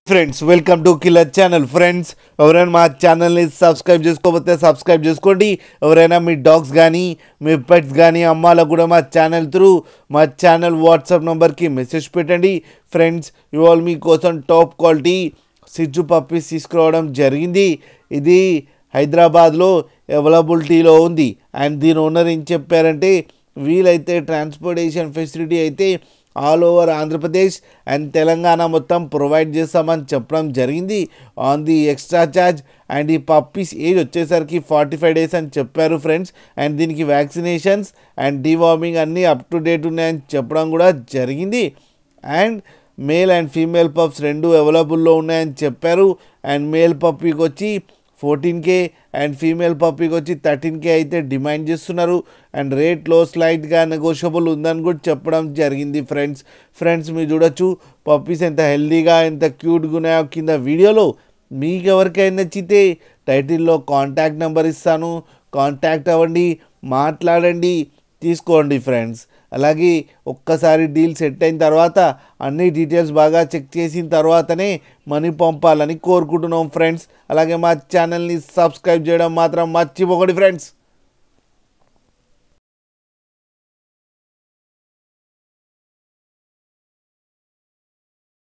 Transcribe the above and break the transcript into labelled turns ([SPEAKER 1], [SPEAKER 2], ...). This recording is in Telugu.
[SPEAKER 1] friends welcome to killer channel friends ఎవరైనా మా ఛానల్ని సబ్స్క్రైబ్ చేసుకోకపోతే సబ్స్క్రైబ్ చేసుకోండి ఎవరైనా మీ డాగ్స్ కానీ మీ పెట్స్ కానీ అమ్మాలకు కూడా మా ఛానల్ త్రూ మా ఛానల్ వాట్సాప్ నెంబర్కి మెసేజ్ పెట్టండి ఫ్రెండ్స్ ఇవాళ మీకోసం టాప్ క్వాలిటీ సిజ్జు పప్పీస్ తీసుకురావడం జరిగింది ఇది హైదరాబాద్లో అవైలబిలిటీలో ఉంది అండ్ దీని ఓనర్ ఏం చెప్పారంటే వీలైతే ట్రాన్స్పోర్టేషన్ ఫెసిలిటీ అయితే all over Andhra Pradesh and Telangana మొత్తం ప్రొవైడ్ చేస్తామని చెప్పడం జరిగింది on the extra charge and ఈ పప్పీస్ ఏజ్ వచ్చేసరికి ఫార్టీ ఫైవ్ డేస్ అని చెప్పారు ఫ్రెండ్స్ అండ్ దీనికి వ్యాక్సినేషన్స్ అండ్ డీవార్మింగ్ అన్నీ అప్ టు డేట్ ఉన్నాయని చెప్పడం కూడా జరిగింది and male and female pups రెండు అవైలబుల్లో ఉన్నాయని చెప్పారు అండ్ మేల్ పప్పీకి వచ్చి ఫోర్టీన్ కే అండ్ ఫీమేల్ పప్పీకి వచ్చి థర్టీన్ కే అయితే డిమాండ్ చేస్తున్నారు అండ్ రేట్లో స్లైట్గా నెగోషియబుల్ ఉందని కూడా చెప్పడం జరిగింది ఫ్రెండ్స్ ఫ్రెండ్స్ మీరు చూడొచ్చు పప్పీస్ ఎంత హెల్దీగా ఎంత క్యూట్గా ఉన్నాయో కింద వీడియోలో మీకు ఎవరికైనా నచ్చితే టైటిల్లో కాంటాక్ట్ నెంబర్ ఇస్తాను కాంటాక్ట్ అవ్వండి మాట్లాడండి తీసుకోండి ఫ్రెండ్స్ అలాగే ఒక్కసారి డీల్ సెట్ అయిన తర్వాత అన్ని డీటెయిల్స్ బాగా చెక్ చేసిన తర్వాతనే మనీ పంపాలని కోరుకుంటున్నాం ఫ్రెండ్స్ అలాగే మా ఛానల్ని సబ్స్క్రైబ్ చేయడం మాత్రం మర్చిపోకండి ఫ్రెండ్స్